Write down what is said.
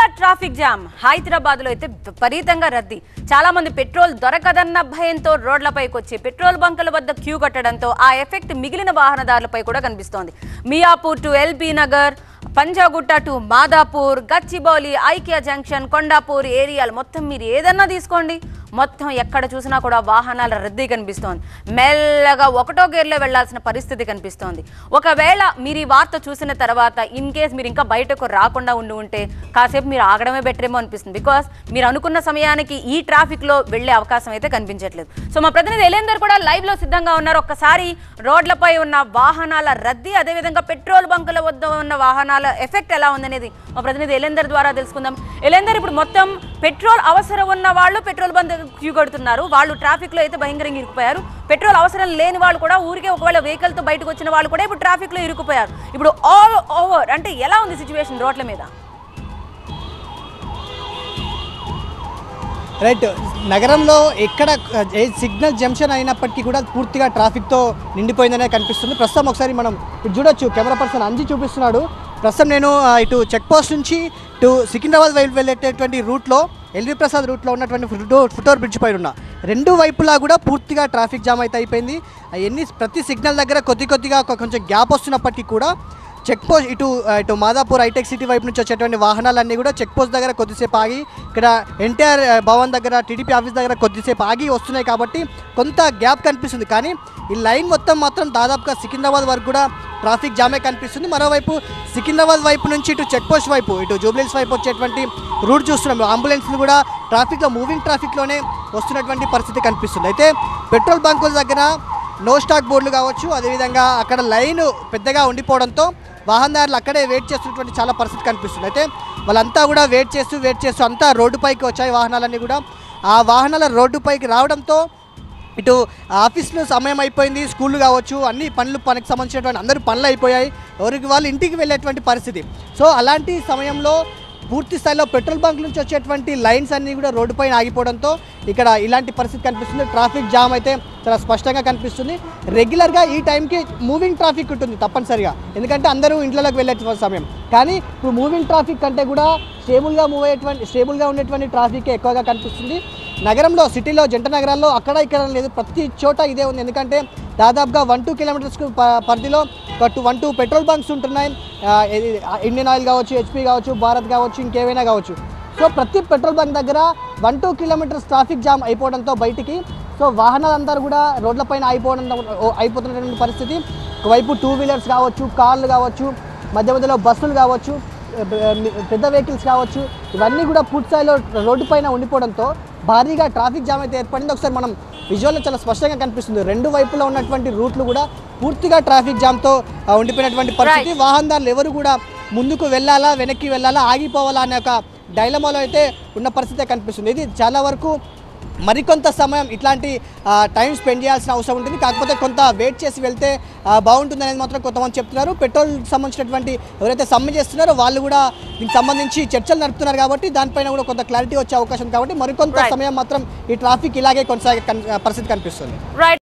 Traffic jam Hyderabad లో అయితే విపరీతంగా రద్దీ చాలా మంది పెట్రోల్ దొరకదన్న భయంతో రోడ్లపైకి వచ్చి పెట్రోల్ బంకుల వద్ద క్యూ కట్టడంతో ఆ ఎఫెక్ట్ మిగిలిన వాహనదారులపై కూడా కనిపిస్తోంది Miyapur to LB Nagar Panjagutta to Madhapur Gachibowli IKEA junction Kondapur ఏరియాలు మొత్తం మీరు ఏదన్నా తీసుకోండి మొత్తం ఎక్కడ చూసినా కూడా వాహనాల రద్దీ కనిపిస్తోంది మెల్లగా ఒకటో గేర్లో వెళ్లాల్సిన పరిస్థితి కనిపిస్తోంది ఒకవేళ మీరు ఈ వార్త చూసిన తర్వాత ఇన్ కేస్ మీరు ఇంకా బయటకు రాకుండా ఉండి ఉంటే కాసేపు మీరు ఆగడమే బెటర్ ఏమో అనిపిస్తుంది బికాస్ మీరు అనుకున్న సమయానికి ఈ ట్రాఫిక్ లో వెళ్లే అవకాశం అయితే కనిపించట్లేదు సో మా ప్రతినిధి ఎలేందర్ కూడా లైవ్ లో సిద్ధంగా ఉన్నారు ఒక్కసారి రోడ్లపై ఉన్న వాహనాల రద్దీ అదేవిధంగా పెట్రోల్ బంకుల వద్ద ఉన్న వాహనాల ఎఫెక్ట్ ఎలా ఉందనేది మా ప్రతినిధి ఎలేందర్ ద్వారా తెలుసుకుందాం ఎలేందర్ ఇప్పుడు మొత్తం పెట్రోల్ అవసరం ఉన్న వాళ్ళు పెట్రోల్ బంక్ క్యూ కడుతున్నారు వాళ్ళు ట్రాఫిక్ లో అయితే భయంకరంగా ఇరుకుపోయారు పెట్రోల్ అవసరం లేని వాళ్ళు కూడా ఊరికే ఒకవేళ వెహికల్ తో బయటకు వచ్చిన వాళ్ళు కూడా ఇప్పుడు ట్రాఫిక్ లో ఇరుకుపోయారు ఇప్పుడు ఆల్ ఓవర్ అంటే ఎలా ఉంది సిచ్యువేషన్ రోడ్ల మీద రైట్ నగరంలో ఎక్కడ ఏ సిగ్నల్ జంక్షన్ అయినప్పటికీ కూడా పూర్తిగా ట్రాఫిక్తో నిండిపోయిందనే కనిపిస్తుంది ప్రస్తుతం ఒకసారి మనం ఇటు చూడొచ్చు కెమెరా పర్సన్ అంజి చూపిస్తున్నాడు ప్రస్తుతం నేను ఆ, ఇటు చెక్ పోస్ట్ నుంచి ఇటు సికింద్రాబాద్ వైపు వెళ్ళేటటువంటి రూట్లో ఎల్వి ప్రసాద్ రూట్లో ఉన్నటువంటి ఫుటో ఫుటోర్ బ్రిడ్జ్ పైన ఉన్న రెండు వైపులా కూడా పూర్తిగా ట్రాఫిక్ జామ్ అయితే అయిపోయింది ఆ ఎన్ని ప్రతి సిగ్నల్ దగ్గర కొద్ది కొద్దిగా ఒక కొంచెం గ్యాప్ వస్తున్నప్పటికీ కూడా చెక్ పోస్ట్ ఇటు ఆ, ఇటు మాదాపూర్ హైటెక్ సిటీ వైపు నుంచి వచ్చేటువంటి వాహనాలన్నీ కూడా చెక్ పోస్ట్ దగ్గర కొద్దిసేపు ఆగి ఇక్కడ ఎన్టీఆర్ ఆ, భవన్ దగ్గర టీడీపీ ఆఫీస్ దగ్గర కొద్దిసేపు ఆగి వస్తున్నాయి కాబట్టి కొంత గ్యాప్ కనిపిస్తుంది కానీ ఈ లైన్ మొత్తం మాత్రం దాదాపుగా సికింద్రాబాద్ వరకు కూడా ట్రాఫిక్ జామే కనిపిస్తుంది మరోవైపు సికింద్రాబాద్ వైపు నుంచి ఇటు చెక్ పోస్ట్ వైపు ఇటు జూబ్లీస్ వైపు వచ్చేటువంటి రూట్ చూస్తున్నాం అంబులెన్స్లు కూడా ట్రాఫిక్లో మూవింగ్ ట్రాఫిక్లోనే వస్తున్నటువంటి పరిస్థితి కనిపిస్తుంది అయితే పెట్రోల్ బంకుల దగ్గర నో స్టాక్ బోర్డులు కావచ్చు అదేవిధంగా అక్కడ లైన్ పెద్దగా ఉండిపోవడంతో వాహనదారులు అక్కడే వెయిట్ చేస్తున్నటువంటి చాలా పరిస్థితి కనిపిస్తుంది అయితే వాళ్ళంతా కూడా వెయిట్ చేస్తూ వెయిట్ చేస్తూ అంతా రోడ్డుపైకి వచ్చాయి వాహనాలన్నీ కూడా ఆ వాహనాల రోడ్డుపైకి రావడంతో ఇటు ఆఫీస్లో సమయం అయిపోయింది స్కూళ్ళు కావచ్చు అన్ని పనులు పనికి సంబంధించినటువంటి అందరూ పనులు అయిపోయాయి ఎవరికి వాళ్ళు ఇంటికి వెళ్ళేటువంటి పరిస్థితి సో అలాంటి సమయంలో పూర్తి స్థాయిలో పెట్రోల్ బంక్ నుంచి వచ్చేటువంటి లైన్స్ అన్నీ కూడా రోడ్డు పైన ఆగిపోవడంతో ఇక్కడ ఇలాంటి పరిస్థితి కనిపిస్తుంది ట్రాఫిక్ జామ్ అయితే చాలా స్పష్టంగా కనిపిస్తుంది రెగ్యులర్గా ఈ టైంకి మూవింగ్ ట్రాఫిక్ ఉంటుంది తప్పనిసరిగా ఎందుకంటే అందరూ ఇంట్లోకి వెళ్ళే సమయం కానీ ఇప్పుడు మూవింగ్ ట్రాఫిక్ కంటే కూడా స్టేబుల్గా మూవ్ అయ్యేటువంటి స్టేబుల్గా ఉండేటువంటి ట్రాఫిక్ ఎక్కువగా కనిపిస్తుంది నగరంలో సిటీలో జంట నగరాల్లో అక్కడ ఇక్కడ లేదు ప్రతి చోట ఇదే ఉంది ఎందుకంటే దాదాపుగా వన్ టూ కిలోమీటర్స్కు ప- పరిధిలో ఒక two one two petrol bunks ఉంటున్నాయి ఆ, ఇది, ఆ, ఇండియన్ ఆయిల్ కావచ్చు హెచ్పి కావచ్చు భారత్ కావచ్చు ఇంకేమైనా కావచ్చు సో ప్రతి పెట్రోల్ బంక్ దగ్గర one two kilometres traffic jam అయిపోవడంతో బయటికి సో వాహనాలందరూ కూడా రోడ్లపైన అయిపోవడం అయిపోతున్నటువంటి పరిస్థితి ఒకవైపు టూ వీలర్స్ కావచ్చు కార్లు కావచ్చు మధ్య మధ్యలో బస్సులు కావచ్చు పెద్ద వెహికల్స్ కావచ్చు ఇవన్నీ కూడా పూర్తి స్థాయిలో రోడ్డు పైన ఉండిపోవడంతో భారీగా ట్రాఫిక్ జామ్ అయితే ఏర్పడింది ఒకసారి మనం విజువల్లో చాలా స్పష్టంగా కనిపిస్తుంది రెండు వైపులా ఉన్నటువంటి రూట్లు కూడా పూర్తిగా ట్రాఫిక్ జామ్తో ఆ, ఉండిపోయినటువంటి పరిస్థితి వాహనదారులు ఎవరు కూడా ముందుకు వెళ్ళాలా వెనక్కి వెళ్ళాలా ఆగిపోవాలా అనే ఒక డైలమాలో అయితే ఉన్న పరిస్థితే కనిపిస్తుంది ఇది చాలా వరకు మరికొంత సమయం ఇట్లాంటి ఆ, టైం స్పెండ్ చేయాల్సిన అవసరం ఉంటుంది కాకపోతే కొంత వెయిట్ చేసి వెళ్తే ఆ, బాగుంటుంది అనేది మాత్రం కొంతమంది చెప్తున్నారు పెట్రోల్ సంబంధించినటువంటి ఎవరైతే సమ్మె చేస్తున్నారో వాళ్ళు కూడా దీనికి సంబంధించి చర్చలు నడుపుతున్నారు కాబట్టి దానిపైన కూడా కొంత క్లారిటీ వచ్చే అవకాశం ఉంది కాబట్టి మరికొంత Right. సమయం మాత్రం ఈ ట్రాఫిక్ ఇలాగే కొనసాగే కన్- పరిస్థితి కనిపిస్తుంది రైట్